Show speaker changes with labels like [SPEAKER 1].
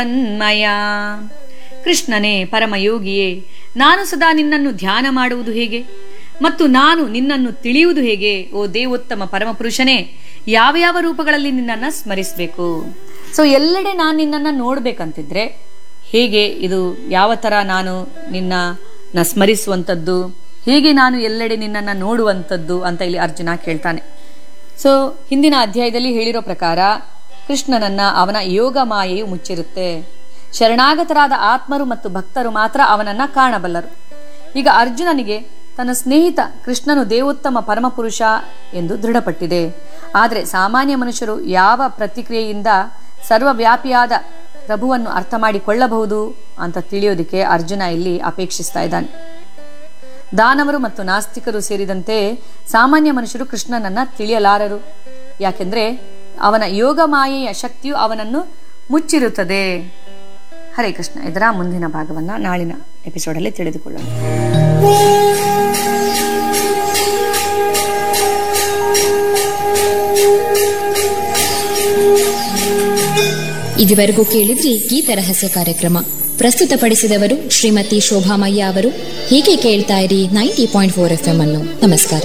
[SPEAKER 1] ಅನ್ಮಯ ಕೃಷ್ಣನೇ ಪರಮಯೋಗಿಯೇ ನಾನು ಸದಾ ನಿನ್ನನ್ನು ಧ್ಯಾನ ಮಾಡುವುದು ಹೇಗೆ ಮತ್ತು ನಾನು ನಿನ್ನನ್ನು ತಿಳಿಯುವುದು ಹೇಗೆ ಓ ದೇವೋತ್ತಮ ಪರಮಪುರುಷನೇ ಯಾವ ಯಾವ ರೂಪಗಳಲ್ಲಿ ನಿನ್ನನ್ನು ಸ್ಮರಿಸಬೇಕು ಸೊ ಎಲ್ಲೆಡೆ ನಾನು ನಿನ್ನನ್ನು ನೋಡ್ಬೇಕಂತಿದ್ರೆ ಹೇಗೆ ಇದು ಯಾವ ಥರ ನಾನು ನಿನ್ನ ನ ಸ್ಮರಿಸುವಂಥದ್ದು ಹೇಗೆ ನಾನು ಎಲ್ಲೆಡೆ ನಿನ್ನನ್ನು ನೋಡುವಂಥದ್ದು ಅಂತ ಇಲ್ಲಿ ಅರ್ಜುನ ಕೇಳ್ತಾನೆ ಸೊ ಹಿಂದಿನ ಅಧ್ಯಾಯದಲ್ಲಿ ಹೇಳಿರೋ ಪ್ರಕಾರ ಕೃಷ್ಣನನ್ನ ಅವನ ಯೋಗ ಮಾಯೆಯು ಮುಚ್ಚಿರುತ್ತೆ ಶರಣಾಗತರಾದ ಆತ್ಮರು ಮತ್ತು ಭಕ್ತರು ಮಾತ್ರ ಅವನನ್ನ ಕಾಣಬಲ್ಲರು ಈಗ ಅರ್ಜುನನಿಗೆ ತನ್ನ ಸ್ನೇಹಿತ ಕೃಷ್ಣನು ದೇವೋತ್ತಮ ಪರಮಪುರುಷ ಎಂದು ದೃಢಪಟ್ಟಿದೆ ಆದರೆ ಸಾಮಾನ್ಯ ಮನುಷ್ಯರು ಯಾವ ಪ್ರತಿಕ್ರಿಯೆಯಿಂದ ಸರ್ವವ್ಯಾಪಿಯಾದ ಪ್ರಭುವನ್ನು ಅರ್ಥ ಮಾಡಿಕೊಳ್ಳಬಹುದು ಅಂತ ತಿಳಿಯೋದಕ್ಕೆ ಅರ್ಜುನ ಇಲ್ಲಿ ಅಪೇಕ್ಷಿಸ್ತಾ ಇದ್ದಾನೆ ದಾನವರು ಮತ್ತು ನಾಸ್ತಿಕರು ಸೇರಿದಂತೆ ಸಾಮಾನ್ಯ ಮನುಷ್ಯರು ಕೃಷ್ಣನನ್ನ ತಿಳಿಯಲಾರರು ಯಾಕೆಂದ್ರೆ ಅವನ ಯೋಗ ಮಾಯೆಯ ಶಕ್ತಿಯು ಅವನನ್ನು ಮುಚ್ಚಿರುತ್ತದೆ ಹರೇ ಕೃಷ್ಣ ಇದರ ಮುಂದಿನ ಭಾಗವನ್ನ ನಾಳಿನ ಎಪಿಸೋಡಲ್ಲಿ ತಿಳಿದುಕೊಳ್ಳೋಣ
[SPEAKER 2] ಇದುವರೆಗೂ ಕೇಳಿದ್ರಿ ಗೀತ ರಹಸ್ಯ ಕಾರ್ಯಕ್ರಮ ಪ್ರಸ್ತುತಪಡಿಸಿದವರು ಶ್ರೀಮತಿ ಶೋಭಾಮಯ್ಯ ಅವರು ಹೀಗೆ ಕೇಳ್ತಾ ಇರಿ ನೈಂಟಿ ಪಾಯಿಂಟ್ ಫೋರ್ ಎಫ್ ಎಂ ಅನ್ನು ನಮಸ್ಕಾರ